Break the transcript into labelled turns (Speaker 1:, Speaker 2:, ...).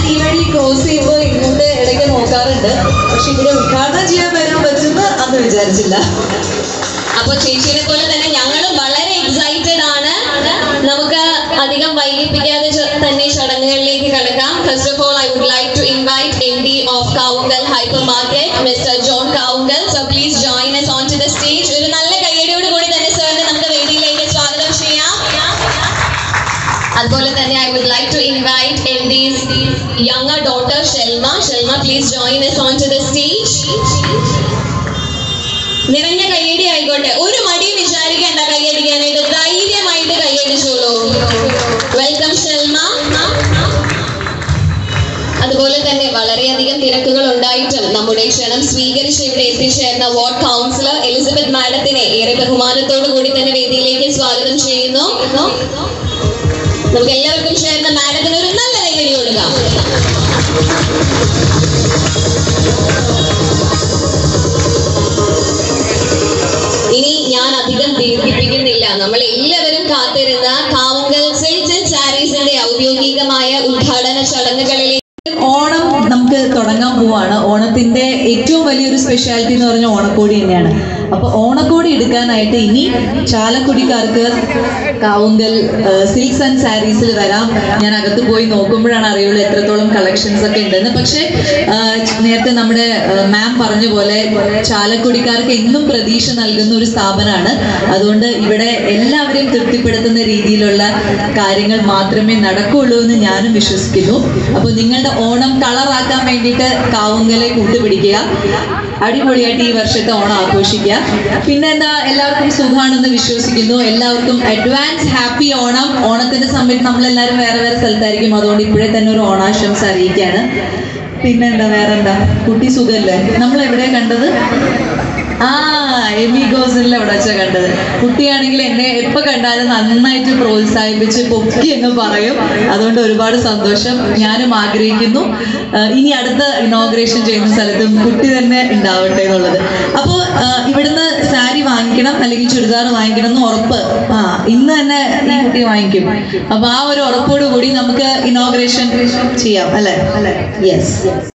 Speaker 1: ഞാൻ ഈ വഴി ക്രോസ് ചെയ്യുമ്പോൾ ഇങ്ങോട്ട് ഇടയ്ക്ക് നോക്കാറുണ്ട് പക്ഷെ ഇവിടെ ഉദ്ഘാടനം ചെയ്യാൻ വരാൻ പറ്റുമെന്ന് അന്ന് വിചാരിച്ചില്ല
Speaker 2: അപ്പൊ ചേച്ചിയെ പോലെ തന്നെ ഞങ്ങളും വളരെ എക്സൈറ്റഡ് ആണ് നമുക്ക് അധികം വൈകിപ്പിക്കാതെ ച- തന്നെ ചടങ്ങുകളിലേക്ക് കടക്കാം first of all I would like to invite M D of Kavungal hypermarket mister John Kavungal so please join us on to the stage ഒരു നല്ല കയ്യടിയോട് കൂടി തന്നെ സാറിനെ നമുക്ക് വേദിയിലേക്ക് സ്വാഗതം ചെയ്യാം അതുപോലെ തന്നെ I would like to invite M D's younger daughter Shelma Shelma please join us on to the stage നിറഞ്ഞ കയ്യടി ആയിക്കോട്ടെ ഒരു മടിയും വിചാരിക്കേണ്ട കയ്യടിക്കാനായിട്ട് ധൈര്യമായിട്ട് കയ്യടിച്ചോളൂ വെൽക്കം ഷെൽമ അതുപോലെ തന്നെ വളരെയധികം തിരക്കുകൾ ഉണ്ടായിട്ടും നമ്മുടെ ക്ഷണം സ്വീകരിച്ച് ഇവിടെ എത്തിച്ചേർന്ന വാർഡ് കൗൺസിലർ എലിസബത്ത് മാഡത്തിനെ ഏറെ ബഹുമാനത്തോടു കൂടി തന്നെ വേദിയിലേക്ക് സ്വാഗതം ചെയ്യുന്നു നമുക്ക് എല്ലാവർക്കും ചേർന്ന മാഡത്തിന് ഒരു നല്ല കയ്യടി കൊടുക്കാം ഇനി ഞാൻ അധികം ദീർഘിപ്പിക്കുന്നില്ല നമ്മൾ എല്ലാവരും കാത്തിരുന്ന കാവുങ്കൽ സിൽക്സ് ആൻഡ് സാരീസിന്റെ ഔദ്യോഗികമായ ഉദ്ഘാടന ചടങ്ങുകളിലേക്ക്
Speaker 1: ഓണം നമുക്ക് തുടങ്ങാൻ പോവാണ് ഓണത്തിന്റെ ഏറ്റവും വലിയൊരു സ്പെഷ്യാലിറ്റി എന്ന് പറഞ്ഞാൽ ഓണക്കോടി തന്നെയാണ് അപ്പൊ ഓണക്കോടി എടുക്കാനായിട്ട് ഇനി ചാലക്കുടിക്കാർക്ക് കാവുങ്കൽ സിൽക്സ് ആൻഡ് സാരീസിൽ വരാം ഞാൻ അകത്ത് പോയി നോക്കുമ്പോഴാണ് അറിയുള്ളൂ എത്രത്തോളം കളക്ഷൻസ് ഒക്കെ ഉണ്ടെന്ന് പക്ഷേ ആ, നേരത്തെ നമ്മുടെ മാം പറഞ്ഞ പോലെ ചാലക്കുടിക്കാർക്ക് എന്നും പ്രതീക്ഷ നൽകുന്ന ഒരു സ്ഥാപനമാണ് അതുകൊണ്ട് ഇവിടെ എല്ലാവരെയും തൃപ്തിപ്പെടുത്തുന്ന രീതിയിലുള്ള കാര്യങ്ങൾ മാത്രമേ നടക്കുള്ളൂ എന്ന് ഞാനും വിശ്വസിക്കുന്നു അപ്പോൾ നിങ്ങളുടെ ഓണം കളറാക്കാൻ വേണ്ടിയിട്ട് കാവുങ്കലെ കൂട്ടുപിടിക്കുക അടിപൊളിയായിട്ട് ഈ വർഷത്തെ ഓണം ആഘോഷിക്കുക പിന്നെ എന്താ എല്ലാവർക്കും സുഖമാണെന്ന് വിശ്വസിക്കുന്നു എല്ലാവർക്കും അഡ്വാൻസ് ഹാപ്പി ഓണം ഓണത്തിന്റെ സമയത്ത് നമ്മളെല്ലാവരും വേറെ വേറെ സ്ഥലത്തായിരിക്കും അതുകൊണ്ട് ഇപ്പോഴേ തന്നെ ഒരു ഓണാശംസ അറിയിക്കാണ് പിന്നെന്താ വേറെന്താ കുട്ടി സുഖല്ലേ നമ്മൾ എവിടെ കണ്ടത് ആ എമി ഗോസനിൽ എവിടെ വെച്ചാ കണ്ടത് കുട്ടിയാണെങ്കിൽ എന്നെ എപ്പോ കണ്ടാലും നന്നായിട്ട് പ്രോത്സാഹിപ്പിച്ച് പൊക്കി എന്ന് പറയും അതുകൊണ്ട് ഒരുപാട് സന്തോഷം ഞാനും ആഗ്രഹിക്കുന്നു ആ, ഇനി അടുത്ത ഇനോഗ്രേഷൻ ചെയ്യുന്ന സ്ഥലത്തും കുട്ടി തന്നെ ഉണ്ടാവട്ടെ എന്നുള്ളത് അപ്പോൾ ഇവിടുന്ന് സാരി വാങ്ങിക്കണം അല്ലെങ്കിൽ ചുരിദാർ വാങ്ങിക്കണം എന്ന് ഉറപ്പ് ആ ഇന്ന് തന്നെ ഈ കുട്ടി വാങ്ങിക്കും അപ്പൊ ആ ഒരു ഉറപ്പോട് കൂടി നമുക്ക് ഇനോഗ്രേഷൻ ചെയ്യാം അല്ലേ അല്ലേ യെസ്